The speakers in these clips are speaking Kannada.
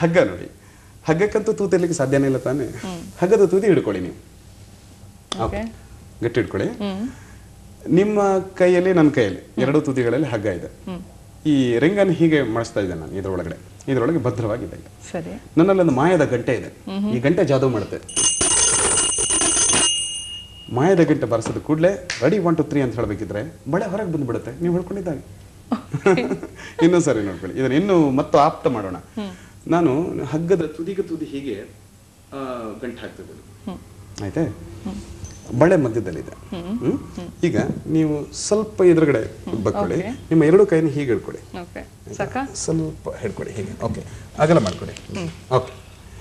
ಹಗ್ಗ ನೋಡಿ ಹಗ್ಗಕ್ಕಂತೂ ತೂತಿರ್ಲಿಕ್ಕೆ ಸಾಧ್ಯನೇ ಇಲ್ಲ ತಾನೆ ಹಗ್ಗದ ತುದಿ ಹಿಡ್ಕೊಳ್ಳಿ ನೀವು ಓಕೆ ಗಟ್ಟಿ ಹಿಡ್ಕೊಳ್ಳಿ ನಿಮ್ಮ ಕೈಯಲ್ಲಿ ನನ್ನ ಕೈಯಲ್ಲಿ ಎರಡು ತುದಿಗಳಲ್ಲಿ ಹಗ್ಗ ಇದೆ ಈ ರಿಂಗನ್ನು ಹೀಗೆ ಮಾಡಿಸ್ತಾ ಇದ್ದೇನೆ ನಾನು ಇದರೊಳಗಡೆ ಇದರೊಳಗೆ ಭದ್ರವಾಗಿದೆ ಈಗ ಸರಿ ನನ್ನಲ್ಲಿ ಒಂದು ಮಾಯದ ಗಂಟೆ ಇದೆ ಈ ಗಂಟೆ ಜಾದೂ ಮಾಡುತ್ತೆ ಮಾಯದ ಗಂಟೆ ಬರ್ಸದ ಕೂಡಲೇ ರೆಡಿ ಒನ್ ಟು ತ್ರೀ ಅಂತ ಹೇಳಬೇಕಿದ್ರೆ ಬಳೆ ಹೊರಗೆ ಬಂದ್ಬಿಡುತ್ತೆ ನೀವು ಹೇಳ್ಕೊಂಡಿದ್ದಾಗ ಇನ್ನೊಂದು ಸರಿ ನೋಡ್ಕೊಳ್ಳಿ ಇದನ್ನ ಇನ್ನು ಮತ್ತು ಆಪ್ತ ಮಾಡೋಣ ನಾನು ಹಗ್ಗದ ತುದಿಗೆ ತುದಿ ಹೀಗೆ ಆ, ಗಂಟೆ ಹಾಕ್ತಿದ್ದೇನೆ ಆಯ್ತಾ ಬಳೆ ಮಧ್ಯದಲ್ಲಿದೆ ಹ್ಮ್? ಈಗ ನೀವು ಸ್ವಲ್ಪ ಎದುರುಗಡೆ ಬಕ್ಕೊಳ್ಳಿ ನಿಮ್ಮ ಎರಡು ಕೈನ ಹೀಗೆ ಹಿಡ್ಕೊಳ್ಳಿ ಓಕೆ ಸಾಕ ಸ್ವಲ್ಪ ಹಿಡ್ಕೊಡಿ ಹೀಗೆ ಓಕೆ ಅಗಲ ಮಾಡ್ಕೊಡಿ ಓಕೆ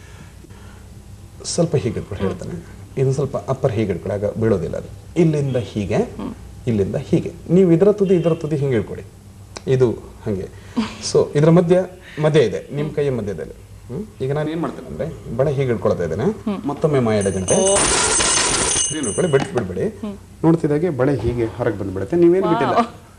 ಸ್ವಲ್ಪ ಹೀಗೆ ಹಿಡ್ಕೊಡಿ ಹೇಳ್ತಾನೆ ಇನ್ನು ಸ್ವಲ್ಪ ಅಪ್ಪರ್ ಹೀಗೆ ಹಿಡ್ಕೊಡಿ ಆಗ ಬೀಳೋದಿಲ್ಲ ಅದು ಇಲ್ಲಿಂದ ಹೀಗೆ ಇಲ್ಲಿಂದ ಹೀಗೆ ನೀವು ಇದರ ತುದಿ ಇದರ ತುದಿ ಹಿಂಗೆ ಹಿಡ್ಕೊಡಿ ಇದು ಹಾಗೆ ಸೊ ಇದರ ಮಧ್ಯ ಮಧ್ಯ ಇದೆ ನಿಮ್ಮ ಕೈಯ ಮಧ್ಯದಲ್ಲಿ ಹ್ಮ್? ಈಗ ನಾನು ಏನು ಮಾಡ್ತೇನೆ ಅಂದ್ರೆ ಬಳೆ ಹೀಗೆ ಹಿಡ್ಕೊಳ್ತಾ ಇದ್ದೇನೆ ಮತ್ತೊಮ್ಮೆ ಮಾಯದ ಗಂಟೆ ಹೀಗೆ ನೋಡ್ಕೊಳ್ಳಿ ಬಿಟ್ಟು ಬಿಡ್ಬೇಡಿ ನೋಡ್ತಿದ್ದಾಗೆ ಬಳೆ ಹೀಗೆ ಹೊರಗೆ ಬಂದ್ಬಿಡುತ್ತೆ ನೀವೇನು ಬಿಟ್ಟಿಲ್ಲ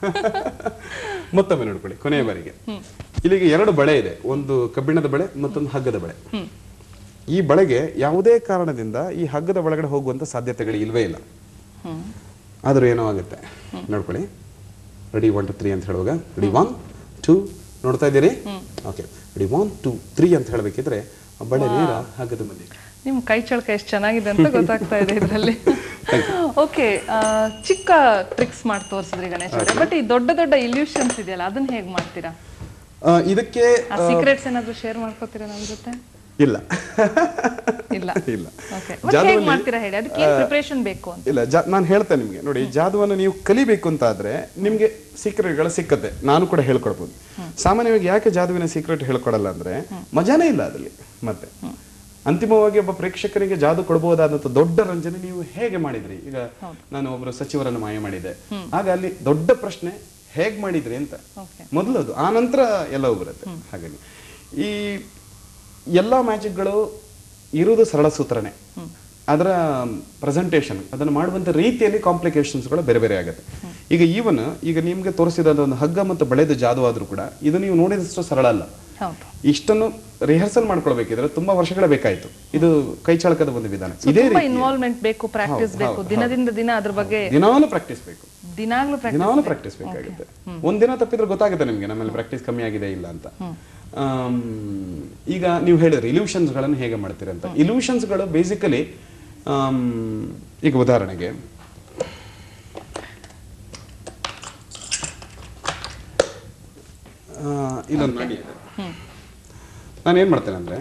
ಮತ್ತೊಮ್ಮೆ ನೋಡ್ಕೊಳ್ಳಿ ಕೊನೆಯ ಬಾರಿಗೆ ಇಲ್ಲಿಗೆ ಎರಡು ಬಳೆ ಇದೆ ಒಂದು ಕಬ್ಬಿಣದ ಬಳೆ ಮತ್ತೊಂದು ಹಗ್ಗದ ಬಳೆ ಈ ಬಳೆಗೆ ಯಾವುದೇ ಕಾರಣದಿಂದ ಈ ಹಗ್ಗದ ಒಳಗಡೆ ಹೋಗುವಂತ ಸಾಧ್ಯತೆಗಳು ಇಲ್ವೇ ಇಲ್ಲ ಆದ್ರೂ ಏನೋ ಆಗುತ್ತೆ ನೋಡ್ಕೊಳ್ಳಿ ರೆಡಿ ಒನ್ ಟು ತ್ರೀ ಅಂತ ಹೇಳುವಾಗ ರೆಡಿ ಒನ್ ಟೂ ನೋಡ್ತಾ ಇದ್ದೀರಿ okay ready one two three ಅಂತ ಹೇಳಬೇಕಿದ್ರೆ ಆ ಬಳೆ ನೇರ ಹಗ್ಗದ ಮಧ್ಯೆ ನಿಮ್ ಕೈ ಚಳಕ ಎಷ್ಟು ಚೆನ್ನಾಗಿದೆ ಅಂತ ಗೊತ್ತಾಗ್ತಾ ಇದೆ ಇದರಲ್ಲಿ ಓಕೆ ಚಿಕ್ಕ ಟ್ರಿಕ್ಸ್ ಮಾಡಿ ತೋರಿಸಿದ್ರಿ ಗಣೇಶ್ ಬಟ್ ಈ ದೊಡ್ಡ ದೊಡ್ಡ ಇಲ್ಯೂಷನ್ಸ್ ಇದೆಯಲ್ಲ ಅದನ್ನ ಹೇಗ್ ಮಾಡ್ತೀರಾ ಆ, ಇದಕ್ಕೆ ಆ ಸೀಕ್ರೆಟ್ಸ್ ಏನಾದ್ರು ಶೇರ್ ಮಾಡ್ಕೋತೀರಾ ನಮ್ ಜೊತೆ ಇಲ್ಲ ಇಲ್ಲ ಇಲ್ಲ ಓಕೆ ಬಟ್ ಹೇಗ್ ಮಾಡ್ತೀರಾ ಹೇಳಿ ಅದಕ್ಕೆ ಏನ್ ಪ್ರಿಪರೇಷನ್ ಬೇಕು ಅಂತ ಇಲ್ಲ ಜಾ ನಾನು ಹೇಳ್ತೇನೆ ನಿಮಗೆ ನೋಡಿ ಜಾದುವನ್ನು ನೀವು ಕಲಿಬೇಕು ಅಂತ ಆದ್ರೆ ನಿಮಗೆ ಸೀಕ್ರೆಟ್ಗಳು ಸಿಕ್ಕತ್ತೆ ನಾನು ಕೂಡ ಹೇಳ್ಕೊಡ್ಬೋದು ಸಾಮಾನ್ಯವಾಗಿ ಯಾಕೆ ಜಾದುವಿನ ಸೀಕ್ರೆಟ್ ಹೇಳ್ಕೊಡಲ್ಲ ಅಂದ್ರೆ ಮಜಾನೇ ಇಲ್ಲ ಅದ್ರಲ್ಲಿ ಮತ್ತೆ ಅಂತಿಮವಾಗಿ ಒಬ್ಬ ಪ್ರೇಕ್ಷಕನಿಗೆ ಜಾದು ಕೊಡಬಹುದಾದಂತ ದೊಡ್ಡ ರಂಜನೆ ನೀವು ಹೇಗೆ ಮಾಡಿದ್ರಿ ಈಗ ನಾನು ಒಬ್ಬರು ಸಚಿವರನ್ನು ಮಾಯ ಮಾಡಿದೆ ಆಗ ಅಲ್ಲಿ ದೊಡ್ಡ ಪ್ರಶ್ನೆ ಹೇಗ್ ಮಾಡಿದ್ರಿ ಅಂತ ಓಕೆ ಮೊದಲು ಅದು ಆ ನಂತರ ಎಲ್ಲವೂ ಬರುತ್ತೆ ಹಾಗಾಗಿ ಈ ಎಲ್ಲ ಮ್ಯಾಜಿಕ್ಗಳು ಇರುವುದು ಸರಳ ಸೂತ್ರನೇ ಅದರ ಪ್ರೆಸೆಂಟೇಷನ್ ಅದನ್ನು ಮಾಡುವಂಥ ರೀತಿಯಲ್ಲಿ ಕಾಂಪ್ಲಿಕೇಶನ್ಸ್ಗಳು ಬೇರೆ ಬೇರೆ ಆಗುತ್ತೆ ಈಗ ಈವನ್ ಈಗ ನಿಮಗೆ ತೋರಿಸಿದ ಒಂದು ಹಗ್ಗ ಮತ್ತು ಬಳೆದ ಜಾದು ಆದ್ರೂ ಕೂಡ ಇದು ನೀವು ನೋಡಿದಷ್ಟು ಸರಳ ಅಲ್ಲ ಹೌದು ಇಷ್ಟನ್ನು ರಿಹರ್ಸಲ್ ಮಾಡ್ಕೊಳ್ಬೇಕಿದ್ರೆ ತುಂಬಾ ವರ್ಷಗಳೇ ಬೇಕಾಯ್ತು ಇದು ಕೈ ಚಾಳಕದ ಒಂದು ವಿಧಾನ ಇದೇ ತುಂಬಾ ರೀತಿ ಇನ್ವಾಲ್ವ್ಮೆಂಟ್ ಬೇಕು ಪ್ರಾಕ್ಟೀಸ್ ಬೇಕು ದಿನದಿಂದ ದಿನ ಅದ್ರ ಬಗ್ಗೆ ದಿನಾನು ಪ್ರಾಕ್ಟೀಸ್ ಬೇಕು ದಿನಾಗ್ಲೂ ಪ್ರಾಕ್ಟೀಸ್ ದಿನಾನು ಪ್ರಾಕ್ಟೀಸ್ ಬೇಕಾಗುತ್ತೆ ಒಂದಿನ ತಪ್ಪಿದ್ರೆ ಗೊತ್ತಾಗುತ್ತೆ ನಿಮಗೆ ನಮ್ಮಲ್ಲಿ ಪ್ರಾಕ್ಟೀಸ್ ಕಮ್ಮಿ ಆಗಿದೆ ಇಲ್ಲ ಅಂತ ಆಮ್, ಈಗ ನೀವು ಹೇಳಿದ್ರಿ illusions ಗಳನ್ನು ಹೇಗೆ ಮಾಡ್ತೀರಿ ಅಂತ Illusions ಗಳು ಬೇಸಿಕಲಿ ಈಗ ಉದಾಹರಣೆಗೆ ಆ, ಇಲ್ಲೊಂದು ನಾಣ್ಯ ಇದೆ ನಾನು ಏನ್ ಮಾಡ್ತೇನೆ ಅಂದ್ರೆ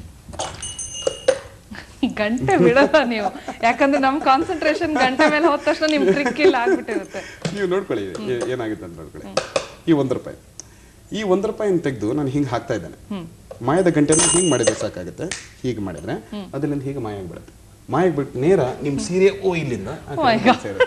ಗಂಟೆ ಬಿಡಲ್ಲ ನೀವು ಯಾಕಂದ್ರೆ ನಮ್ ಕಾನ್ಸಂಟ್ರೇಷನ್ ಗಂಟೆ ಮೇಲೆ ಹೋದ ತಕ್ಷಣ ನಿಮ್ ಟ್ರಿಕ್ ಇಲ್ಲ ಆಗ್ಬಿಟ್ಟಿರುತ್ತೆ ನೀವು ನೋಡ್ಕೊಳ್ಳಿ ಏ- ಏನಾಗುತ್ತೆ ಅಂತ ನೋಡ್ಕೊಳ್ಳಿ ಈ ಒಂದು ರೂಪಾಯಿ ಈ ಒಂದು ರೂಪಾಯಿನ ತೆಗೆದು ನಾನು ಹಿಂಗೆ ಹಾಕ್ತಾ ಇದ್ದೇನೆ ಮಾಯದ ಗಂಟೆನ ಹಿಂಗೆ ಮಾಡಿದ್ರೆ ಸಾಕಾಗುತ್ತೆ ಹೀಗೆ ಮಾಡಿದ್ರೆ ಅದರಿಂದ ಹೀಗೆ ಮಾಯ ಆಗ್ಬಿಡುತ್ತೆ ಮಾಯ ಆಗ್ಬಿಟ್ಟು ನೇರ ನಿಮ್ಮ ಸೀರೆ ಓ ಇಲ್ಲಿಂದ ಆ ಕಡೆ my God. ಸೇರುತ್ತೆ.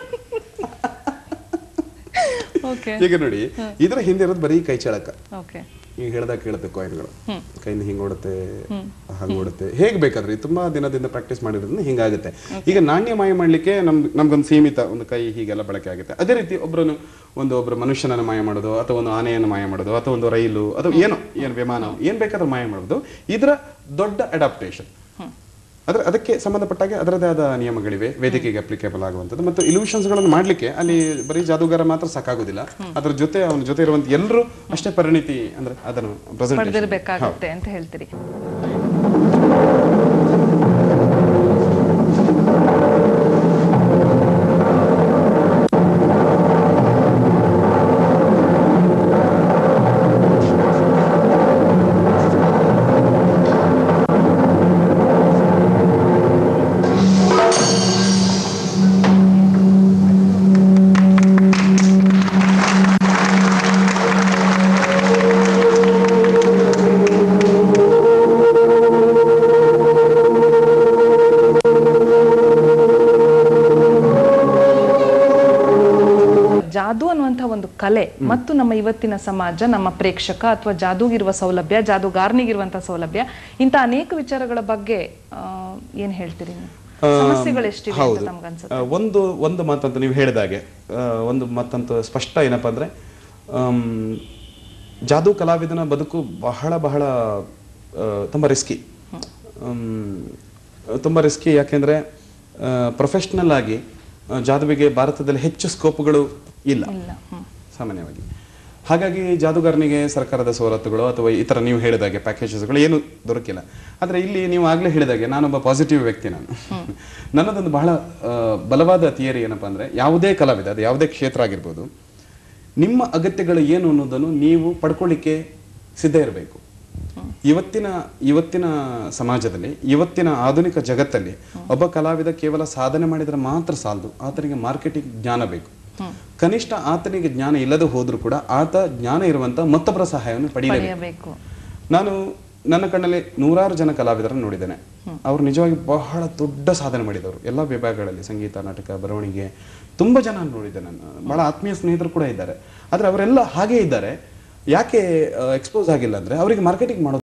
ಓಕೆ ಈಗ ನೋಡಿ ಇದರ ಹಿಂದೆ ಇರೋದು ಬರೀ ಕೈ ಚಳಕ ಓಕೆ ಈಗ ಹೇಳ್ದಾಗ ಕೇಳುತ್ತೆ ಕಾಯಿನ್ಗಳು ಕೈಯಿಂದ ಹಿಂಗೆ ಓಡುತ್ತೆ ಹಂಗೆ ಓಡುತ್ತೆ ಹೇಗೆ ಬೇಕಾದ್ರೆ ತುಂಬಾ ದಿನದಿಂದ ಪ್ರಾಕ್ಟೀಸ್ ಮಾಡಿರೋದ್ರಿಂದ ಹಿಂಗಾಗುತ್ತೆ ಈಗ ನಾಣ್ಯ ಮಾಯ ಮಾಡ್ಲಿಕ್ಕೆ ನಮ್ ನಮ್ಗೊಂದು ಸೀಮಿತ ಒಂದು ಕೈ ಹೀಗೆಲ್ಲ ಬಳಕೆ ಆಗುತ್ತೆ ಅದೇ ರೀತಿ ಒಬ್ಬರನ್ನು ಒಂದು ಒಬ್ಬರು ಮನುಷ್ಯನನ್ನು ಮಾಯ ಮಾಡೋದು ಅಥವಾ ಒಂದು ಆನೆಯನ್ನು ಮಾಯ ಮಾಡೋದು ಅಥವಾ ಒಂದು ರೈಲು ಅಥವಾ ಏನೋ ಏನು ವಿಮಾನ ಏನ್ ಬೇಕಾದ್ರೂ ಮಾಯ ಮಾಡೋದು ಇದರ ದೊಡ್ಡ ಅಡಾಪ್ಟೇಷನ್ ಅದ್ರ ಅದಕ್ಕೆ ಸಂಬಂಧಪಟ್ಟಾಗೆ ಅದರದೇ ಆದ ನಿಯಮಗಳಿವೆ ವೇದಿಕೆಗೆ ಅಪ್ಲಿಕೇಬಲ್ ಆಗುವಂಥದ್ದು ಮತ್ತು ಇಲ್ಯೂಷನ್ಸ್ಗಳನ್ನು ಮಾಡಲಿಕ್ಕೆ ಅಲ್ಲಿ ಬರೀ ಜಾದೂಗಾರ ಮಾತ್ರ ಸಾಕಾಗೋದಿಲ್ಲ ಅದರ ಜೊತೆ ಅವನ ಜೊತೆ ಇರುವಂತ ಎಲ್ಲರೂ ಅಷ್ಟೇ ಪರಿಣಿತಿ ಅಂದ್ರೆ ಅದನ್ನು ಪ್ರೆಸೆಂಟೇಷನ್ ಪಡೆದಿರ್ಬೇಕಾಗುತ್ತೆ ಅಂತ ಹೇಳ್ತೀರಿ ಜಾದು ಅನ್ನುವಂಥ ಒಂದು ಕಲೆ ಮತ್ತು ನಮ್ಮ ಇವತ್ತಿನ ಸಮಾಜ ನಮ್ಮ ಪ್ರೇಕ್ಷಕ ಅಥವಾ ಜಾದೂಗಿರುವ ಸೌಲಭ್ಯ ಜಾದೂಗಾರನಿಗಿರುವಂತಹ ಸೌಲಭ್ಯ ಇಂಥ ಅನೇಕ ವಿಚಾರಗಳ ಬಗ್ಗೆ ಆ, ಏನ್ ಹೇಳ್ತೀರಿ ನೀವು ಸಮಸ್ಯೆಗಳು ಎಷ್ಟಿವೆ ಅಂತ ಹೌದು ನಮ್ಗನ್ಸುತ್ತೆ ಆ, ಒಂದು ಒಂದು ಮಾತಂತ ನೀವು ಹೇಳಿದಾಗೆ ಆ, ಒಂದು ಮಾತಂತ ಸ್ಪಷ್ಟ ಏನಪ್ಪಾ ಅಂದ್ರೆ ಆಮ್, ಜಾದೂ ಕಲಾವಿದನ ಬದುಕು ಬಹಳ ಬಹಳ ತುಂಬ ರಿಸ್ಕಿ ತುಂಬ ರಿಸ್ಕಿ ಯಾಕೆಂದರೆ ಪ್ರೊಫೆಷ್ನಲ್ ಆಗಿ ಆ, ಜಾದುವಿಗೆ ಭಾರತದಲ್ಲಿ ಹೆಚ್ಚು ಸ್ಕೋಪ್ಗಳು ಇಲ್ಲ ಇಲ್ಲ ಹ್ಮ್. ಸಾಮಾನ್ಯವಾಗಿ ಹಾಗಾಗಿ ಜಾದುಗಾರನಿಗೆ ಸರ್ಕಾರದ ಸವಲತ್ತುಗಳು ಅಥವಾ ಈ ಥರ ನೀವು ಹೇಳಿದಾಗೆ ಪ್ಯಾಕೇಜಸ್ಗಳು ಏನು ದೊರಕಿಲ್ಲ ಆದರೆ ಇಲ್ಲಿ ನೀವು ಆಗಲೇ ಹೇಳಿದಾಗೆ ನಾನೊಬ್ಬ ಪಾಸಿಟಿವ್ ವ್ಯಕ್ತಿ ನಾನು ನನ್ನದೊಂದು ಬಹಳ ಆ, ಬಲವಾದ ಥಿಯರಿ ಏನಪ್ಪ ಅಂದರೆ ಯಾವುದೇ ಕಲಾವಿದ ಅದು ಯಾವುದೇ ಕ್ಷೇತ್ರ ಆಗಿರ್ಬೋದು ನಿಮ್ಮ ಅಗತ್ಯಗಳು ಏನು ಅನ್ನೋದನ್ನು ನೀವು ಪಡ್ಕೊಳ್ಳಿಕ್ಕೆ ಸಿದ್ಧ ಇರಬೇಕು ಇವತ್ತಿನ ಇವತ್ತಿನ ಸಮಾಜದಲ್ಲಿ ಇವತ್ತಿನ ಆಧುನಿಕ ಜಗತ್ತಲ್ಲಿ ಒಬ್ಬ ಕಲಾವಿದ ಕೇವಲ ಸಾಧನೆ ಮಾಡಿದ್ರೆ ಮಾತ್ರ ಸಾಲದು ಆತನಿಗೆ ಮಾರ್ಕೆಟಿಂಗ್ ಜ್ಞಾನ ಬೇಕು ಕನಿಷ್ಠ ಆತನಿಗೆ ಜ್ಞಾನ ಇಲ್ಲದೆ ಹೋದ್ರೂ ಕೂಡ ಆತ ಜ್ಞಾನ ಇರುವಂತ ಮತ್ತೊಬ್ಬರ ಸಹಾಯವನ್ನು ಪಡೆಯಬೇಕು ಪಡೆಯಬೇಕು ನಾನು ನನ್ನ ಕಣ್ಣಲ್ಲಿ ನೂರಾರು ಜನ ಕಲಾವಿದರನ್ನು ನೋಡಿದ್ದೇನೆ ಅವರು ನಿಜವಾಗಿ ಬಹಳ ದೊಡ್ಡ ಸಾಧನೆ ಮಾಡಿದವರು ಎಲ್ಲ ವಿಭಾಗಗಳಲ್ಲಿ ಸಂಗೀತ ನಾಟಕ ಬರವಣಿಗೆ ತುಂಬ ಜನ ನೋಡಿದ್ದೇನೆ ನಾನು ಬಹಳ ಆತ್ಮೀಯ ಸ್ನೇಹಿತರು ಕೂಡ ಇದ್ದಾರೆ ಆದರೆ ಅವರೆಲ್ಲ ಹಾಗೇ ಇದ್ದಾರೆ ಯಾಕೆ ಎಕ್ಸ್ಪೋಸ್ ಆಗಿಲ್ಲ ಅಂದ್ರೆ ಅವರಿಗೆ ಮಾರ್ಕೆಟಿಂಗ್ ಮಾಡೋದು